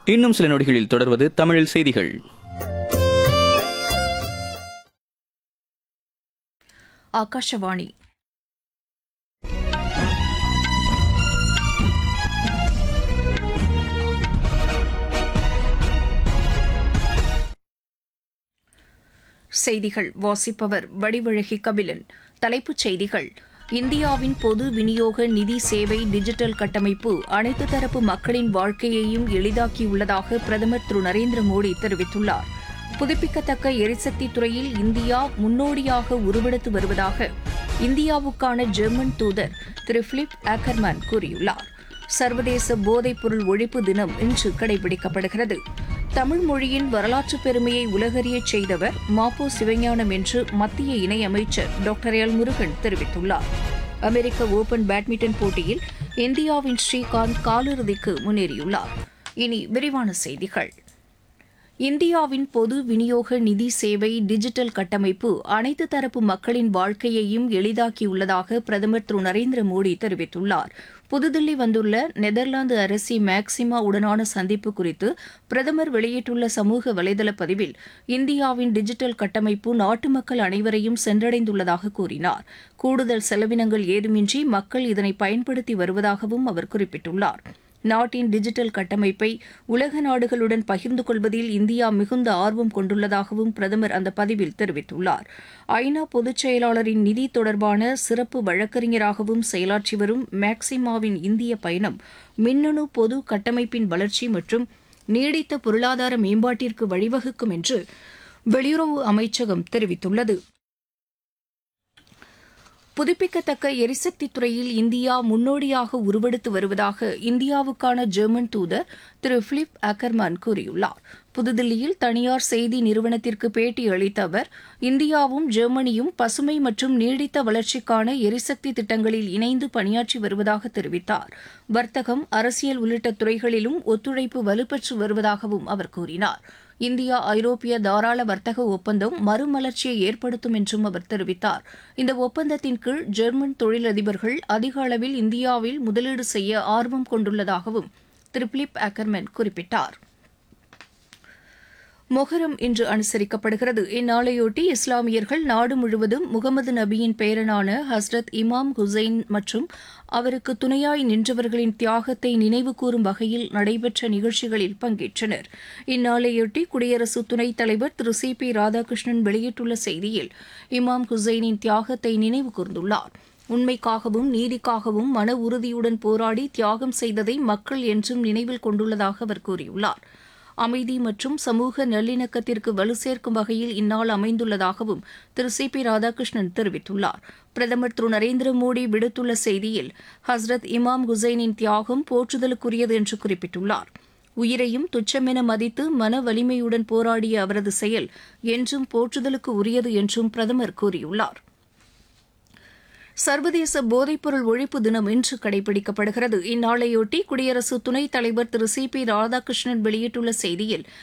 இன்னும் சில நொடிகளில் தொடர்வது தமிழில் செய்திகள் ಆಕಾಶವಾಣಿ செய்திகள் வாசிப்பவர் வடிவழகி கபிலன் தலைப்புச் செய்திகள் இந்தியாவின் பொது விநியோக நிதி சேவை டிஜிட்டல் கட்டமைப்பு அனைத்து தரப்பு மக்களின் வாழ்க்கையையும் எளிதாக்கியுள்ளதாக பிரதமர் திரு நரேந்திர மோடி தெரிவித்துள்ளார் புதுப்பிக்கத்தக்க எரிசக்தி துறையில் இந்தியா முன்னோடியாக உருவெடுத்து வருவதாக இந்தியாவுக்கான ஜெர்மன் தூதர் திரு பிலிப் ஆக்கர்மேன் கூறியுள்ளார் சர்வதேச போதைப்பொருள் ஒழிப்பு தினம் இன்று கடைபிடிக்கப்படுகிறது தமிழ் மொழியின் வரலாற்றுப் பெருமையை உலகறியச் செய்தவர் மாப்போ சிவஞானம் என்று மத்திய இணையமைச்சர் டாக்டர் எல் முருகன் தெரிவித்துள்ளார் அமெரிக்க ஓபன் பேட்மிண்டன் போட்டியில் இந்தியாவின் ஸ்ரீகாந்த் காலிறுதிக்கு முன்னேறியுள்ளார் இனி விரிவான செய்திகள் இந்தியாவின் பொது விநியோக நிதி சேவை டிஜிட்டல் கட்டமைப்பு அனைத்து தரப்பு மக்களின் வாழ்க்கையையும் எளிதாக்கியுள்ளதாக பிரதமர் திரு நரேந்திர மோடி தெரிவித்துள்ளார் புதுதில்லி வந்துள்ள நெதர்லாந்து அரசி மேக்சிமா உடனான சந்திப்பு குறித்து பிரதமர் வெளியிட்டுள்ள சமூக வலைதள பதிவில் இந்தியாவின் டிஜிட்டல் கட்டமைப்பு நாட்டு மக்கள் அனைவரையும் சென்றடைந்துள்ளதாக கூறினார் கூடுதல் செலவினங்கள் ஏதுமின்றி மக்கள் இதனை பயன்படுத்தி வருவதாகவும் அவர் குறிப்பிட்டுள்ளார் நாட்டின் டிஜிட்டல் கட்டமைப்பை உலக நாடுகளுடன் பகிர்ந்து கொள்வதில் இந்தியா மிகுந்த ஆர்வம் கொண்டுள்ளதாகவும் பிரதமர் அந்த பதிவில் தெரிவித்துள்ளார் ஐநா பொதுச் செயலாளரின் நிதி தொடர்பான சிறப்பு வழக்கறிஞராகவும் செயலாற்றி வரும் மேக்சிமாவின் இந்திய பயணம் மின்னணு பொது கட்டமைப்பின் வளர்ச்சி மற்றும் நீடித்த பொருளாதார மேம்பாட்டிற்கு வழிவகுக்கும் என்று வெளியுறவு அமைச்சகம் தெரிவித்துள்ளது புதுப்பிக்கத்தக்க எரிசக்தி துறையில் இந்தியா முன்னோடியாக உருவெடுத்து வருவதாக இந்தியாவுக்கான ஜெர்மன் தூதர் திரு பிலிப் அக்கர்மேன் கூறியுள்ளார் புதுதில்லியில் தனியார் செய்தி நிறுவனத்திற்கு பேட்டி அளித்த அவர் இந்தியாவும் ஜெர்மனியும் பசுமை மற்றும் நீடித்த வளர்ச்சிக்கான எரிசக்தி திட்டங்களில் இணைந்து பணியாற்றி வருவதாக தெரிவித்தார் வர்த்தகம் அரசியல் உள்ளிட்ட துறைகளிலும் ஒத்துழைப்பு வலுப்பெற்று வருவதாகவும் அவர் கூறினார் இந்தியா ஐரோப்பிய தாராள வர்த்தக ஒப்பந்தம் மறுமலர்ச்சியை ஏற்படுத்தும் என்றும் அவர் தெரிவித்தார் இந்த ஒப்பந்தத்தின் கீழ் ஜெர்மன் தொழிலதிபர்கள் அதிக அளவில் இந்தியாவில் முதலீடு செய்ய ஆர்வம் கொண்டுள்ளதாகவும் திரு பிலிப் அக்கர்மென் குறிப்பிட்டார் மொஹரம் இன்று அனுசரிக்கப்படுகிறது இந்நாளையொட்டி இஸ்லாமியர்கள் நாடு முழுவதும் முகமது நபியின் பேரனான ஹஸ்ரத் இமாம் ஹுசைன் மற்றும் அவருக்கு துணையாய் நின்றவர்களின் தியாகத்தை நினைவுகூரும் வகையில் நடைபெற்ற நிகழ்ச்சிகளில் பங்கேற்றனர் இந்நாளையொட்டி குடியரசு துணைத் தலைவர் திரு சி பி ராதாகிருஷ்ணன் வெளியிட்டுள்ள செய்தியில் இமாம் ஹுசைனின் தியாகத்தை நினைவு கூர்ந்துள்ளார் உண்மைக்காகவும் நீதிக்காகவும் மன உறுதியுடன் போராடி தியாகம் செய்ததை மக்கள் என்றும் நினைவில் கொண்டுள்ளதாக அவர் கூறியுள்ளார் அமைதி மற்றும் சமூக நல்லிணக்கத்திற்கு வலு சேர்க்கும் வகையில் இந்நாள் அமைந்துள்ளதாகவும் திரு சி பி ராதாகிருஷ்ணன் தெரிவித்துள்ளார் பிரதமர் திரு நரேந்திர மோடி விடுத்துள்ள செய்தியில் ஹஸ்ரத் இமாம் ஹுசைனின் தியாகம் போற்றுதலுக்குரியது என்று குறிப்பிட்டுள்ளார் உயிரையும் துச்சமென மதித்து மன வலிமையுடன் போராடிய அவரது செயல் என்றும் போற்றுதலுக்கு உரியது என்றும் பிரதமர் கூறியுள்ளார் சர்வதேச போதைப்பொருள் ஒழிப்பு தினம் இன்று கடைபிடிக்கப்படுகிறது இந்நாளையொட்டி குடியரசு துணைத் தலைவர் திரு சி பி ராதாகிருஷ்ணன் வெளியிட்டுள்ள செய்தியில்